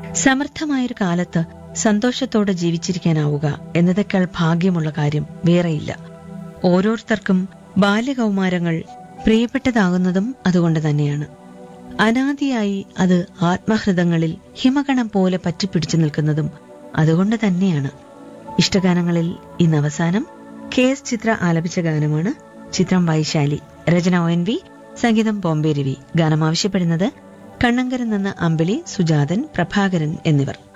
സമർത്ഥമായൊരു കാലത്ത് സന്തോഷത്തോടെ ജീവിച്ചിരിക്കാനാവുക എന്നതേക്കാൾ ഭാഗ്യമുള്ള കാര്യം വേറെയില്ല ഓരോരുത്തർക്കും ബാല്യകൗമാരങ്ങൾ പ്രിയപ്പെട്ടതാകുന്നതും അതുകൊണ്ട് തന്നെയാണ് അനാദിയായി അത് ആത്മഹൃദങ്ങളിൽ ഹിമകണം പോലെ പറ്റിപ്പിടിച്ചു നിൽക്കുന്നതും അതുകൊണ്ട് തന്നെയാണ് ഇഷ്ടഗാനങ്ങളിൽ ഇന്ന് അവസാനം കെ എസ് ചിത്ര ആലപിച്ച ഗാനമാണ് ചിത്രം വൈശാലി രചന ഒ എൻ വി സംഗീതം ബോംബെ രവി ഗാനം ആവശ്യപ്പെടുന്നത് കണ്ണങ്കരൻ നിന്ന് അമ്പിളി സുജാതൻ പ്രഭാകരൻ എന്നിവർ